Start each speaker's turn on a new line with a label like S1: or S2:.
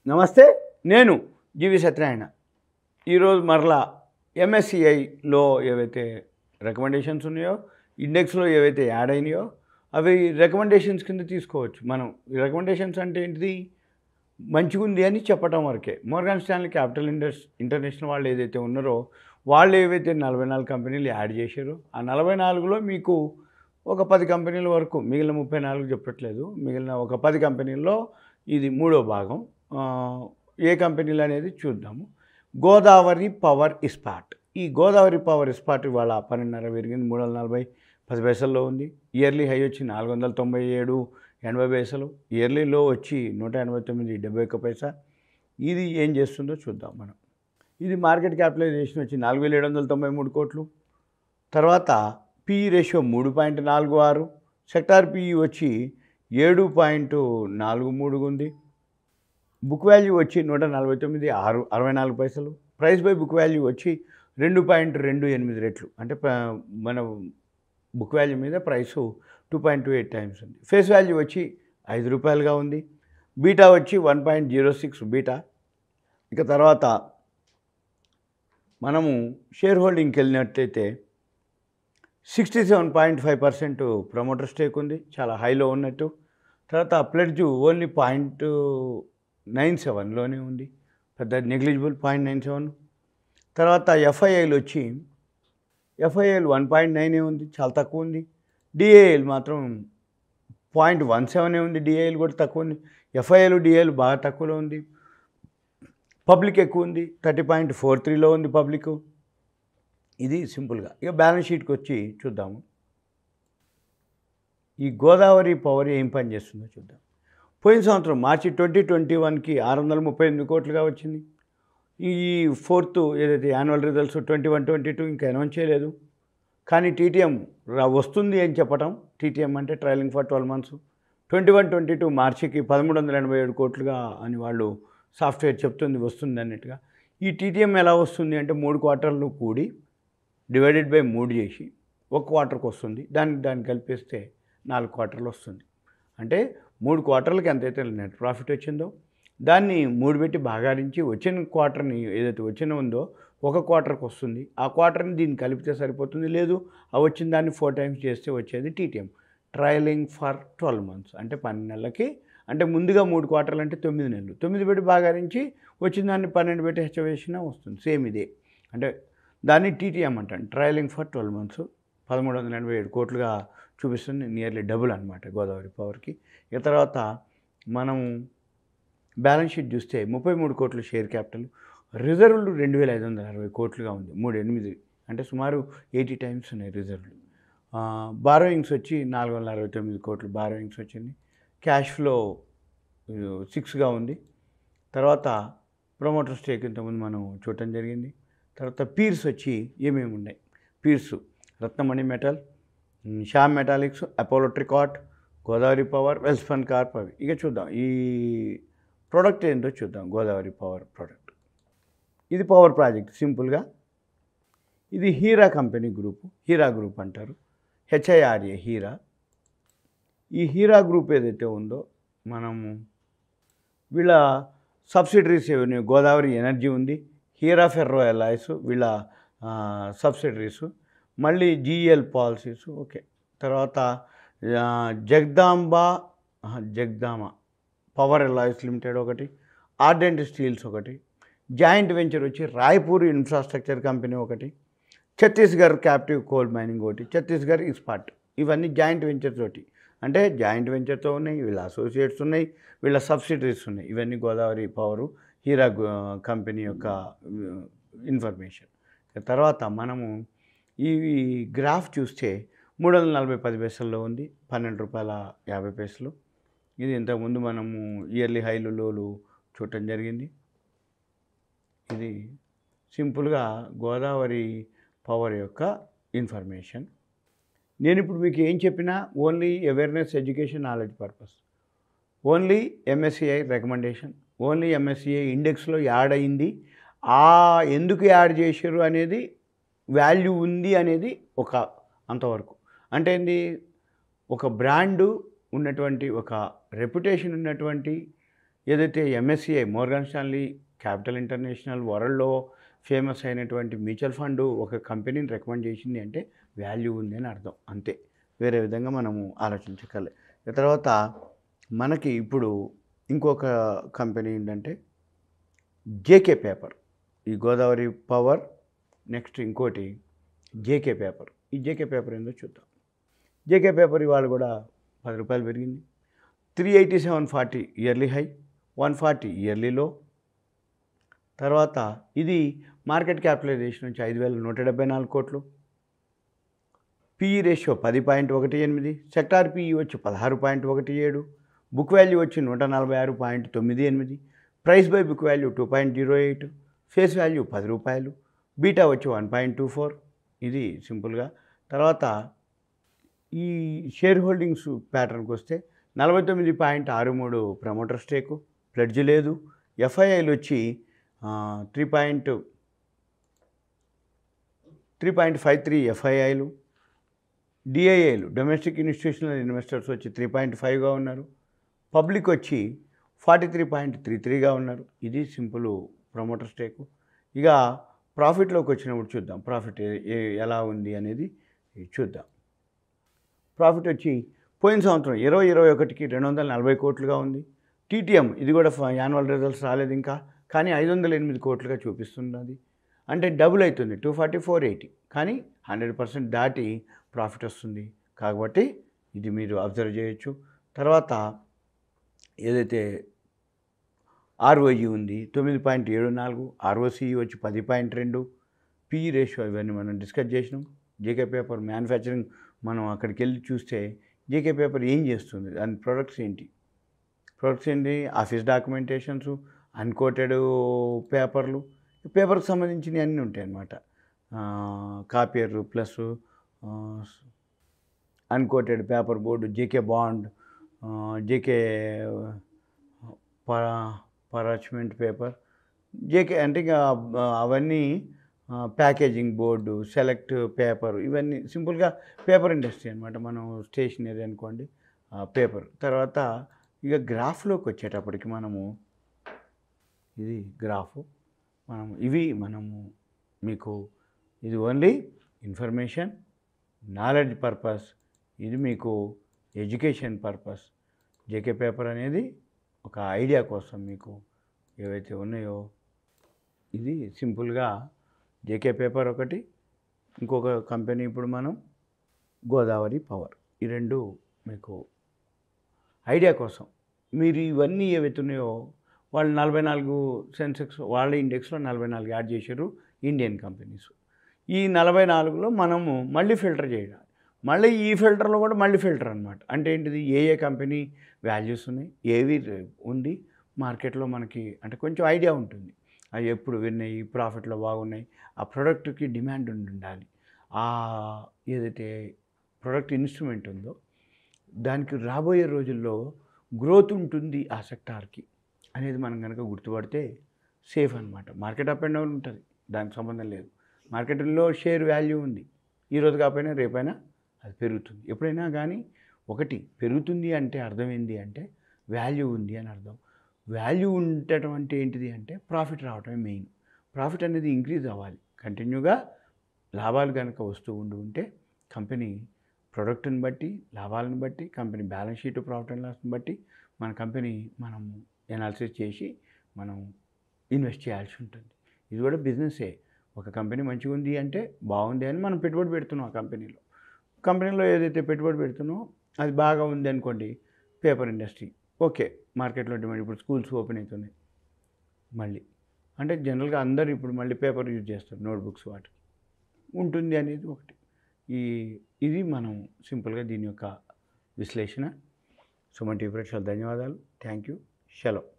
S1: నమస్తే నేను జీవి సత్యనారాయణ ఈరోజు మరలా ఎంఎస్సిఐలో ఏవైతే రికమెండేషన్స్ ఉన్నాయో ఇండెక్స్లో ఏవైతే యాడ్ అయినాయో అవి రికమెండేషన్స్ కింద తీసుకోవచ్చు మనం రికమెండేషన్స్ అంటే ఏంటిది మంచిగా ఉంది అని చెప్పడం వరకే Morgan Stanley Capital Indus International వాళ్ళు ఏదైతే ఉన్నారో వాళ్ళు ఏవైతే నలభై నాలుగు కంపెనీలు యాడ్ చేశారో ఆ నలభై నాలుగులో మీకు ఒక పది కంపెనీల వరకు మిగిలిన ముప్పై నాలుగు చెప్పట్లేదు మిగిలిన ఒక పది కంపెనీల్లో ఇది మూడో భాగం ఆ, ఏ కంపెనీలు అనేది చూద్దాము గోదావరి పవర్ ఇస్పాట్ ఈ గోదావరి పవర్ ఇస్పాట్ ఇవాళ పన్నెండున్నర పెరిగింది మూడు వందల నలభై పది పైసల్లో ఉంది ఇయర్లీ హై వచ్చి నాలుగు వందల తొంభై ఏడు ఎనభై పైసలు ఇయర్లీ లో వచ్చి నూట ఎనభై తొమ్మిది డెబ్బై ఒక్క పైసా ఇది ఏం చేస్తుందో చూద్దాం మనం ఇది మార్కెట్ క్యాపిటలైజేషన్ వచ్చి నాలుగు వేల ఏడు వందల తొంభై మూడు కోట్లు తర్వాత పిఈ రేషియో మూడు పాయింట్ నాలుగు ఆరు సెక్టార్ పిఈ వచ్చి ఏడు పాయింట్ నాలుగు మూడు ఉంది బుక్ వాల్యూ వచ్చి నూట నలభై తొమ్మిది ఆరు అరవై నాలుగు పైసలు ప్రైస్ బై బుక్ వాల్యూ వచ్చి రెండు పాయింట్ రెండు ఎనిమిది రెట్లు అంటే ప- మన బుక్ వాల్యూ మీద price two point two eight times ఉంది ఫేస్ వాల్యూ వచ్చి ఐదు రూపాయలుగా ఉంది బీటా వచ్చి one point zero six beta ఇక తర్వాత మనము షేర్ హోల్డింగ్కి వెళ్ళినట్లయితే sixty seven point five percent promoter stake ఉంది చాలా హైలో ఉన్నట్టు తర్వాత ప్లెడ్జ్ ఓన్లీ పాయింట్ నైన్ సెవెన్లోనే ఉంది పెద్ద నెగ్లిజిబుల్ పాయింట్ నైన్ సెవెన్ తర్వాత ఎఫ్ఐఐలు వచ్చి ఎఫ్ఐఐలు వన్ పాయింట్ నైనే ఉంది చాలా తక్కువ ఉంది డిఏఎల్ మాత్రం పాయింట్ వన్ సెవెనే ఉంది డిఏఎల్ కూడా తక్కువ ఉంది ఎఫ్ఐఐలు డిఏఎల్ బాగా తక్కువలో ఉంది పబ్లిక్ ఎక్కువ ఉంది థర్టీ పాయింట్ ఫోర్ త్రీలో ఉంది పబ్లిక్ ఇది సింపుల్గా ఇక బ్యాలెన్స్ షీట్కి వచ్చి చూద్దాము ఈ గోదావరి పవర్ ఏం పని చేస్తుందో చూద్దాం పోయిన సంవత్సరం మార్చి ట్వంటీ ట్వంటీ వన్కి ఆరు వందల ముప్పై ఎనిమిది కోట్లుగా వచ్చింది ఈ ఫోర్త్ ఏదైతే annual results twenty one twenty two ఇంకా అనౌన్స్ చేయలేదు కానీ టీటీఎం రా వస్తుంది అని చెప్పటం టీటీఎం అంటే trailing for twelve months twenty one twenty two మార్చికి పదమూడు వందల ఎనభై ఏడు కోట్లుగా అని వాళ్ళు సాఫ్ట్వేర్ చెప్తుంది వస్తుంది అన్నట్టుగా ఈ టీటీఎం ఎలా వస్తుంది అంటే మూడు క్వార్టర్లు కూడి డివైడెడ్ బై మూడు చేసి ఒక క్వార్టర్కి వస్తుంది దానికి దాన్ని కలిపేస్తే నాలుగు క్వార్టర్లు వస్తుంది అంటే మూడు క్వార్టర్లకి ఎంతైతే నెట్ ప్రాఫిట్ వచ్చిందో దాన్ని మూడు పెట్టి భాగారించి వచ్చిన క్వార్టర్ని ఏదైతే వచ్చిన ఉందో ఒక క్వార్టర్కి వస్తుంది ఆ క్వార్టర్ని దీన్ని కలిపితే సరిపోతుంది లేదు ఆ వచ్చిన దాన్ని ఫోర్ టైమ్స్ చేస్తే వచ్చేది TTM trailing for twelve months అంటే పన్నెండు నెలలకి అంటే ముందుగా మూడు క్వార్టర్లు అంటే తొమ్మిది నెలలు తొమ్మిది పెట్టి భాగారించి వచ్చిన దాన్ని పన్నెండు పెట్టి హెచ్చవేసినా వస్తుంది సేమ్ ఇదే అంటే దాన్ని టీటీఎం అంటాను ట్రయలింగ్ ఫర్ ట్వెల్వ్ మంత్స్ పదమూడు వందల ఎనభై ఏడు కోట్లుగా చూపిస్తుంది నియర్లీ డబుల్ అనమాట గోదావరి పవర్కి ఇక తర్వాత మనం బ్యాలెన్స్ షీట్ చూస్తే ముప్పై మూడు కోట్ల షేర్ క్యాపిటల్ రిజర్వ్లు రెండు వేల ఐదు వందల అరవై కోట్లుగా ఉంది మూడు ఎనిమిది అంటే సుమారు ఎయిటీ టైమ్స్ ఉన్నాయి రిజర్వ్లు బారోయింగ్స్ వచ్చి నాలుగు వందల అరవై తొమ్మిది కోట్లు బారోయింగ్స్ వచ్చింది క్యాష్ ఫ్లో సిక్స్గా ఉంది తర్వాత ప్రమోటర్ స్టేక్ ఇంతకుముందు మనం చూడటం జరిగింది తర్వాత పీర్స్ వచ్చి ఏమేమి ఉన్నాయి peers Ratnamani Metal um, Shyam Metallics Apollo Tricoat Godavari Power Welspun Corp అవి ఇక చూద్దాం ఈ ప్రోడక్ట్ ఏంటో చూద్దాం గోదావరి పవర్ ప్రోడక్ట్ ఇది పవర్ ప్రాజెక్ట్ సింపుల్గా ఇది Hira company group Hira group అంటారు హెచ్ఐఆర్ఏ హీరా ఈ హీరా గ్రూప్ ఏదైతే ఉందో మనము వీళ్ళ సబ్సిడరీస్ ఏమైనా గోదావరి ఎనర్జీ ఉంది హీరా ఫెర్రో ఎలాయిస్ వీళ్ళ సబ్సిడరీస్ మళ్ళీ జీఎల్ పాలసీస్ ఓకే తర్వాత ఆ, జగదాంబ ఆహా, జగదామ పవర్ ఎలాయిస్ లిమిటెడ్ ఒకటి ఆర్డెంట్ స్టీల్స్ ఒకటి జాయింట్ వెంచర్ వచ్చి రాయ్పూర్ ఇన్ఫ్రాస్ట్రక్చర్ కంపెనీ ఒకటి ఛత్తీస్గఢ్ క్యాప్టివ్ కోల్ మైనింగ్ ఒకటి ఛత్తీస్గఢ్ ఇస్పాట్ ఇవన్నీ జాయింట్ వెంచర్ తోటి అంటే జాయింట్ వెంచర్తో ఉన్నాయి వీళ్ళ అసోసియేట్స్ ఉన్నాయి వీళ్ళ సబ్సిడరీస్ ఉన్నాయి ఇవన్నీ గోదావరి పవరు హీరా గు- కంపెనీ యొక్క ఇన్ఫర్మేషన్ తర్వాత మనము ఈ గ్రాఫ్ చూస్తే మూడు వందల నలభై పది పైసల్లో ఉంది పన్నెండు రూపాయల యాభై పైసలు ఇది ఇంతకుముందు మనము ఇయర్లీ హైలు లోలు చూడటం జరిగింది ఇది సింపుల్గా గోదావరి పవర్ యొక్క ఇన్ఫర్మేషన్ నేను ఇప్పుడు మీకు ఏం చెప్పినా only awareness education knowledge purpose only MSCI recommendation only MSCI ఇండెక్స్లో యాడ్ అయింది ఆ ఎందుకు యాడ్ చేశారు అనేది వాల్యూ ఉంది అనేది ఒక అంతవరకు అంటే ఏంది ఒక బ్రాండు ఉన్నటువంటి ఒక రెప్యుటేషన్ ఉన్నటువంటి ఏదైతే MSCI Morgan Stanley Capital International వరల్డ్లో ఫేమస్ అయినటువంటి మ్యూచువల్ ఫండ్ ఒక కంపెనీని రికమెండ్ చేసింది అంటే వాల్యూ ఉంది అని అర్థం అంతే వేరే విధంగా మనము ఆలోచించగలి తర్వాత మనకి ఇప్పుడు ఇంకొక కంపెనీ ఏంటంటే జేకే పేపర్ ఈ గోదావరి పవర్ నెక్స్ట్ ఇంకోటి జేకే పేపర్ ఈ జేకే పేపర్ ఏందో చూద్దాం జేకే పేపర్ ఇవాళ కూడా పది రూపాయలు పెరిగింది three eighty seven forty yearly high one forty yearly low తర్వాత ఇది మార్కెట్ క్యాపిటలైజేషన్ నుంచి ఐదు వేల నూట డెబ్బై నాలుగు కోట్లు పిఈ రేషియో పది పాయింట్ ఒకటి ఎనిమిది సెక్టార్ పిఈ వచ్చి పదహారు పాయింట్ ఒకటి ఏడు బుక్ వాల్యూ వచ్చి నూట నలభై ఆరు పాయింట్ తొమ్మిది ఎనిమిది price by book value two point zero eight face value పది రూపాయలు బీటా వచ్చి వన్ పాయింట్ టూ ఫోర్ ఇది సింపుల్గా తర్వాత ఈ షేర్ హోల్డింగ్స్ ప్యాటర్న్కి వస్తే నలభై తొమ్మిది పాయింట్ ఆరు మూడు ప్రమోటర్ స్టేకు ప్లెడ్జ్ లేదు ఎఫ్ఐఐలు వచ్చి three point three point five three ఎఫ్ఐఐలు డిఐఐలు డొమెస్టిక్ ఇన్స్టిట్యూషనల్ ఇన్వెస్టర్స్ వచ్చి త్రీ పాయింట్ ఫైవ్గా ఉన్నారు పబ్లిక్ వచ్చి ఫార్టీ త్రీ పాయింట్ త్రీ త్రీగా ఉన్నారు ఇది సింపుల్ ప్రమోటర్ స్టేకు ఇక ప్రాఫిట్లోకి వచ్చినప్పుడు చూద్దాం ప్రాఫిట్ ఏ- ఏ- ఎలా ఉంది అనేది చూద్దాం ప్రాఫిట్ వచ్చి పోయిన సంవత్సరం ఇరవై ఇరవై ఒకటికి రెండు వందల నలభై కోట్లుగా ఉంది టీటీఎం ఇది కూడా యాన్యువల్ రిజల్ట్స్ రాలేదు ఇంకా కానీ ఐదు వందల ఎనిమిది కోట్లుగా చూపిస్తున్నది అంటే డబుల్ అవుతుంది టూ ఫార్టీ ఫోర్ ఎయిటీ కానీ హండ్రెడ్ పర్సెంట్ దాటి ప్రాఫిట్ వస్తుంది కాబట్టి ఇది మీరు అబ్జర్వ్ చేయొచ్చు తర్వాత ఏదైతే ఆర్ఓఈ ఉంది తొమ్మిది పాయింట్ ఏడు నాలుగు ఆర్ఓసిఈ వచ్చి పది పాయింట్ రెండు పిఈ రేషియో ఇవన్నీ మనం డిస్కస్ చేసినాం జేకే పేపర్ మ్యానుఫ్యాక్చరింగ్ మనం అక్కడికి వెళ్ళి చూస్తే జేకే పేపర్ ఏం చేస్తుంది దాని ప్రొడక్ట్స్ ఏంటి ప్రొడక్ట్స్ ఏంటి ఆఫీస్ డాక్యుమెంటేషన్స్ అన్కోటెడ్ పేపర్లు పేపర్కి సంబంధించినవి అన్నీ ఉంటాయి అన్నమాట copier plus uncoated paper board JK bond JK parchment paper JK అంటే ఇక ఆ, అవన్నీ ప్యాకేజింగ్ బోర్డు సెలెక్ట్ పేపర్ ఇవన్నీ సింపుల్గా పేపర్ ఇండస్ట్రీ అనమాట మనం స్టేషనరీ అనుకోండి పేపర్ తర్వాత ఇక గ్రాఫ్లోకి వచ్చేటప్పటికి మనము ఇది గ్రాఫ్ మనం ఇవి మనము మీకు ఇది ఓన్లీ ఇన్ఫర్మేషన్ నాలెడ్జ్ పర్పస్ ఇది మీకు ఎడ్యుకేషన్ పర్పస్ జేకే పేపర్ అనేది ఒక ఐడియా కోసం మీకు ఏవైతే ఉన్నాయో ఇది సింపుల్గా జేకే పేపర్ ఒకటి ఇంకొక కంపెనీ ఇప్పుడు మనం గోదావరి పవర్ ఈ రెండు మీకు ఐడియా కోసం మీరు ఇవన్నీ ఏవైతే ఉన్నాయో వాళ్ళు నలభై నాలుగు సెన్సెక్స్ వాళ్ళ ఇండెక్స్లో నలభై నాలుగు యాడ్ చేశారు ఇండియన్ కంపెనీస్ ఈ నలభై నాలుగులో మనము మళ్ళీ ఫిల్టర్ చేయడం మళ్ళీ ఈ ఫిల్టర్లో కూడా మళ్ళీ ఫిల్టర్ అనమాట అంటే ఏంటిది ఏ ఏ కంపెనీ వాల్యూస్ ఉన్నాయి ఏవి ఉంది మార్కెట్లో మనకి అంటే కొంచెం ఐడియా ఉంటుంది అవి ఎప్పుడు విన్నాయి ప్రాఫిట్లో బాగున్నాయి ఆ ప్రోడక్ట్కి డిమాండ్ ఉండి ఉండాలి ఆ ఏదైతే ప్రోడక్ట్ ఇన్స్ట్రుమెంట్ ఉందో దానికి రాబోయే రోజుల్లో గ్రోత్ ఉంటుంది ఆ సెక్టార్కి అనేది మనం కనుక గుర్తుపడితే సేఫ్ అనమాట మార్కెట్ అప్ అండ్ డౌన్ ఉంటుంది దానికి సంబంధం లేదు మార్కెట్లో షేర్ వాల్యూ ఉంది ఈరోజు కాకపోయినా రేపైనా అది పెరుగుతుంది ఎప్పుడైనా కానీ ఒకటి పెరుగుతుంది అంటే అర్థం ఏంటి అంటే వాల్యూ ఉంది అని అర్థం వాల్యూ ఉండటం అంటే ఏంటిది అంటే ప్రాఫిట్ రావటమే మెయిన్ ప్రాఫిట్ అనేది ఇంక్రీజ్ అవ్వాలి కంటిన్యూగా లాభాలు కనుక వస్తూ ఉండి ఉంటే కంపెనీ ప్రొడక్ట్ని బట్టి లాభాలను బట్టి company balance sheet profit and లాస్ని బట్టి మన కంపెనీ మనం ఎనాలిసిస్ చేసి మనం ఇన్వెస్ట్ చేయాల్సి ఉంటుంది ఇది కూడా బిజినెసే ఒక కంపెనీ మంచిగా ఉంది అంటే బాగుంది అని మనం పెట్టుబడి పెడుతున్నాం ఆ కంపెనీలో కంపెనీలో ఏదైతే పెట్టుబడి పెడుతున్నామో అది బాగా ఉంది అనుకోండి పేపర్ ఇండస్ట్రీ ఓకే మార్కెట్లో డిమాండ్ ఇప్పుడు స్కూల్స్ ఓపెన్ అవుతున్నాయి మళ్ళీ అంటే జనరల్గా అందరు ఇప్పుడు మళ్ళీ పేపర్ యూజ్ చేస్తారు నోట్బుక్స్ వాటికి ఉంటుంది అనేది ఒకటి ఈ ఇది మనం సింపుల్గా దీని యొక్క విశ్లేషణ సుమన్ టీ ప్రేక్షకులు ధన్యవాదాలు థ్యాంక్ యూ సెలవు